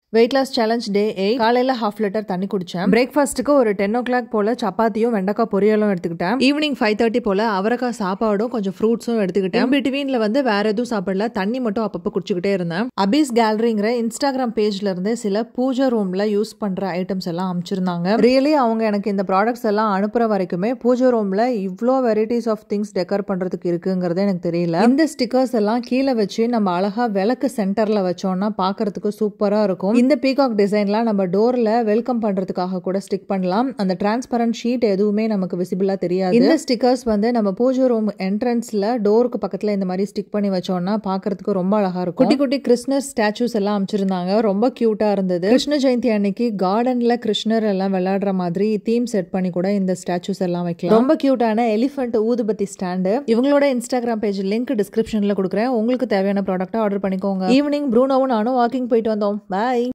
wait loss challenge day eight காலையில half litre தண்ணி குடிச்சேன் பிரேக்ஃபாஸ்ட்டுக்கு ஒரு டென் ஓ கிளாக் போல சப்பாத்தியும் வெண்டைக்காய் பொரியலும் எடுத்துக்கிட்டேன் ஈவினிங் ஃபைவ் தேர்ட்டி போல அவரைக்காய் சாப்பாடும் கொஞ்சம் ஃப்ரூட்ஸும் எடுத்துக்கிட்டேன் பிட்வீன்ல வந்து வேற எதுவும் சாப்பிடல தண்ணி மட்டும் அப்பப்போ குடிச்சுக்கிட்டே இருந்தேன் அபீஸ் கேலரிங்கிற இன்ஸ்டாகிராம் பேஜ்ல இருந்து சில பூஜை ரூம்ல யூஸ் பண்ற ஐட்டம்ஸ் எல்லாம் அமைச்சிருந்தாங்க ரியலி அவங்க எனக்கு இந்த ப்ராடக்ட்ஸ் எல்லாம் அனுப்புற வரைக்குமே பூஜை ரூம்ல இவ்வளோ வெரைட்டிஸ் ஆஃப் திங்ஸ் டெக்கர் பண்றதுக்கு இருக்குங்கிறதே எனக்கு தெரியல இந்த ஸ்டிக்கர்ஸ் எல்லாம் கீழே வச்சு நம்ம அழகா விளக்கு சென்டர்ல வச்சோம்னா பாக்குறதுக்கு சூப்பரா இருக்கும் இந்த பீகாக் டிசைன்லாம் நம்ம டோர்ல வெல்கம் பண்றதுக்காக கூட ஸ்டிக் பண்ணலாம் அந்த டிரான்ஸ்பரண்ட் ஷீட் எதுவுமே நமக்கு விசிபிளா தெரியாது இந்த ஸ்டிக்கர்ஸ் வந்து நம்ம பூஜை ரூம் என்ட்ரன்ஸ்ல டோருக்கு பக்கத்துல இந்த மாதிரி ஸ்டிக் பண்ணி வச்சோம்னா பாக்குறதுக்கு ரொம்ப அழகா இருக்கும் குட்டி குட்டி கிருஷ்ணர் ஸ்டாச்சூஸ் எல்லாம் அமைச்சிருந்தாங்க ரொம்ப கியூட்டா இருந்தது கிருஷ்ண ஜெயந்தி அன்னைக்கு கார்டன்ல கிருஷ்ணர் எல்லாம் விளையாடுற மாதிரி தீம் செட் பண்ணி கூட இந்த ஸ்டாச்சூஸ் எல்லாம் வைக்கலாம் ரொம்ப கியூட்டான எலிஃபென்ட் ஊதுபத்தி ஸ்டாண்டு இவங்களோட இன்ஸ்டாகிராம் பேஜ் லிங்க் டிஸ்கிரிப்ஷன்ல கொடுக்குறேன் உங்களுக்கு தேவையான ப்ராடக்ட்டை ஆர்டர் பண்ணிக்கோங்க ஈவினிங் ப்ரூனோவும் நானும் வாக்கிங் போயிட்டு வந்தோம் பாய்